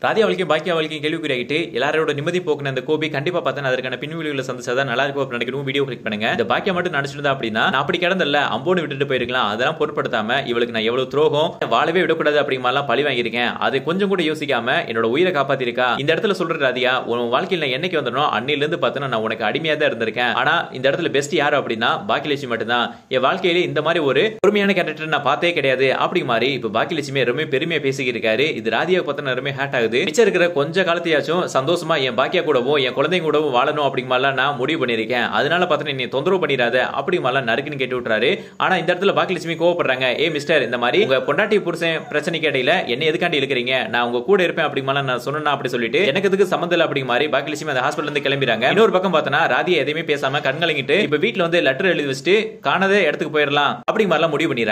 ராதியா வாழ்க்கையும் பாக்கியா வாழ்க்கையும் கேள்விக்குறியாகிட்டு எல்லாரோட நிம்மதி போக்குன அந்த கோபி கண்டிப்பா பார்த்தா அதற்கான பின்விளைவுகளை சந்திச்சதா நல்லா இருக்கும் அப்படின்னு நினைக்கணும் வீடியோ கிளிக் பண்ணுங்க இந்த பாக்கியா மட்டும் நினைச்சிருந்தா அப்படின்னா நான் அப்படி கிடந்தல அம்போன்னு விட்டுட்டு போயிருக்கலாம் அதெல்லாம் பொருட்படுத்தாம இவளுக்கு நான் எவ்வளவு துரோகம் வாழவே விடக்கூடாது அப்படிங்கலாம் பழி வாங்கியிருக்கேன் அது கொஞ்சம் கூட யோசிக்காம என்னோட உயிரை காப்பாத்திருக்கா இந்த இடத்துல சொல்ற ராதியா உன் வாழ்க்கையில் நான் என்னைக்கு வந்தனோ அன்னில இருந்து பார்த்தா நான் உனக்கு அடிமையா தான் இருந்திருக்கேன் ஆனா இந்த இடத்துல பெஸ்ட் யாரு அப்படின்னா பாக்கியலட்சுமி மட்டும்தான் என் வாழ்க்கையில இந்த மாதிரி ஒரு பொறுமையான கேரக்டர் நான் பார்த்தே கிடையாது அப்படி மாதிரி இப்ப பாக்கியலட்சுமி ரொம்ப பெருமையா பேசிக்கிட்டு இருக்காரு இது ராதியா பார்த்தா ரொம்ப ஹேட் ஆகுது மிச்சம் இருக்கிற கொஞ்ச காலத்தையாச்சும் சந்தோஷமா என் பாக்கியா கூடவும் என் குழந்தைங்க கூடவும் வாழணும் அப்படிங்கலாம் நான் முடிவு பண்ணிருக்கேன் அதனால பார்த்தா நீ தொந்தரவு பண்ணிடாத அப்படிங்கலாம் நறுக்குன்னு கேட்டு விட்டுறாரு ஆனா இந்த இடத்துல பாக்கியலட்சுமி கோவப்படுறாங்க ஏ மிஸ்டர் இந்த மாதிரி உங்க பொண்டாட்டி புருஷன் பிரச்சனைக்கு இடையில என்ன எதுக்காண்டி இருக்கிறீங்க நான் உங்க கூட இருப்பேன் அப்படிங்கலாம் நான் சொன்னா அப்படி சொல்லிட்டு எனக்கு எதுக்கு சம்மந்தம் இல்லை அப்படிங்க மாதிரி பாக்கியலட்சுமி அந்த ஹாஸ்பிட்டல் இருந்து கிளம்பிறாங்க இன்னொரு பக்கம் பார்த்தனா ராதியா எதையுமே பேசாம கண்கலங்கிட்டு இப்ப வீட்டுல வந்து லெட்டர் எழுதி வச்சுட்டு காணாத இடத்துக்கு போயிடலாம் அப்படிங்க மாதிரிலாம் முடிவு பண்ணிடுறாங்க